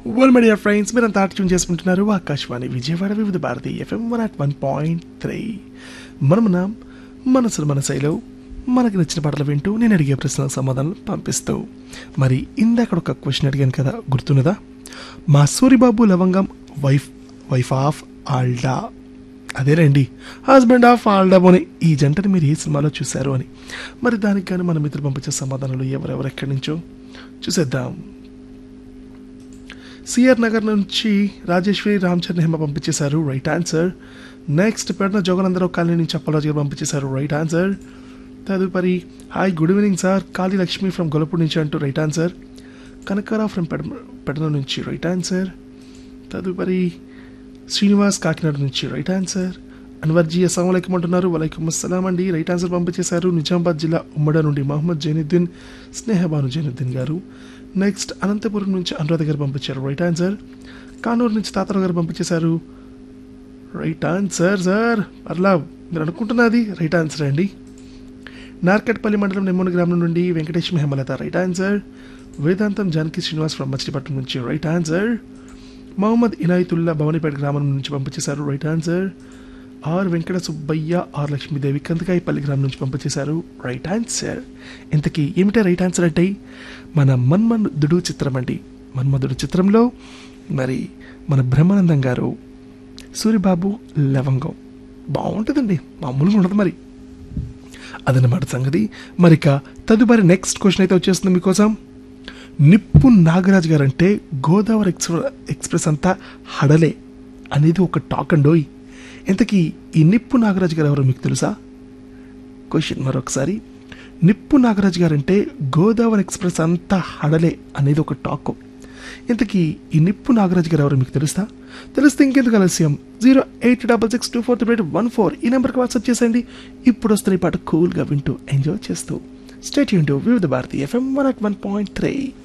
well media friends మీరంతా tune చేసుకుంటున్నారు Akashvani Vijayawada Vividh Bharati FM one at one point three మనమున మనసులు మన శైలో మనకి నచ్చిన పాటలు వింటూ నేను అడిగే ప్రశ్నలకు సమాధానం పంపిస్తూ మరి ఇందాక ఒక క్వశ్చన్ అడిగాను కదా గుర్తున్నదా మా సూరిబాబు లవంగం వైఫ్ వైఫ్ ఆఫ్ ఆల్డా అదేనండి హస్బెండ్ ఆఫ్ ఆల్డా అని ఈ జంటని మీరు ఏ సినిమాలో చూశారు అని మరి దానికి కానీ మన మిత్రులు పంపించే సమాధానాలు ఎవరెవరు ఎక్కడి నుంచో చూసేద్దాం సిఆర్ నగర్ నుంచి రాజేశ్వరి రామచరణ్ హేమ పంపించేశారు right answer next Pedana Joganandarao colony నుంచి అప్పలరాజు గారు పంపించేశారు రైట్ ఆన్సర్ తదుపరి hi good evening sir Kali Lakshmi from Golapudi నుంచి అంటూ రైట్ ఆన్సర్ కనకరావు ఫ్రమ్ పెడ పెడన నుంచి రైట్ ఆన్సర్ తదుపరి శ్రీనివాస్ కాకినాడ నుంచి రైట్ ఆన్సర్ అన్వర్జీ అస్సలం వలైకుం అంటున్నారు వలైకుం అస్సలాం అండి రైట్ ఆన్సర్ పంపించేశారు నిజామాబాద్ జిల్లా ఉమ్మడ నుండి మహమ్మద్ జైనుద్దీన్ స్నేహబాను జైనుద్దీన్ గారు నెక్స్ట్ అనంతపురం నుంచి అనురాధ గారు పంపించారు రైట్ ఆన్సర్ కానూరు నుంచి తాతారావు గారు పంపించేశారు రైట్ ఆన్సర్ సార్ అట్లా మీరు అనుకుంటున్నది రైట్ ఆన్సర్ అండి నార్కట్పల్లి మండలం నెమ్మూని గ్రామం నుండి వెంకటేష్ హేమలత రైట్ ఆన్సర్ వేదాంతం జానకి శ్రీనివాస్ ఫ్రమ్ మచిలీపట్నం నుంచి రైట్ ఆన్సర్ మహమ్మద్ ఇనాయతుల్లా భవనిపేట గ్రామం నుంచి పంపించేశారు right answer R Venkata Subbaiah R Lakshmidevi Kandakayapalli గ్రామం నుంచి పంపించేశారు రైట్ ఆన్సర్ ఇంతకీ ఏమిటా రైట్ ఆన్సర్ అంటే మన మన్మధుడు చిత్రం అండి మన్మధుడు చిత్రంలో మరి మన బ్రహ్మానందం గారు సూరిబాబు లవంగం బాగుంటుందండి మామూలుగా ఉండదు మరి అదనమాట సంగతి మరిక తదుపరి నెక్స్ట్ క్వశ్చన్ అయితే వచ్చేస్తుంది మీకోసం నిప్పు నాగరాజ్ గారు అంటే గోదావరి ఎక్స్ప్రె ఎక్స్ప్రెస్ అంతా హడలే అనేది ఒక టాక్ అండోయ్ ఇంతకీ ఈ నిప్పు నాగరాజ్ గారు ఎవరో మీకు తెలుసా క్వశ్చన్ మరొకసారి నిప్పు నాగరాజ్ గారు అంటే గోదావరి ఎక్స్ప్రెస్ అంతా హడలే అనేది ఒక టాక్ ఇంతకీ ఈ నిప్పు నాగరాజ్ గారు ఎవరో మీకు తెలుస్తా తెలిస్తే ఇంకెందుకు ఆలస్యం zero eight double six two four three one four ఈ నెంబర్కి వాట్సాప్ చేసేయండి ఇప్పుడు వస్తున్న ఈ పాట కూల్గా వింటూ ఎంజాయ్ చేస్తూ state tune to Vividh Bharati FM one at one point three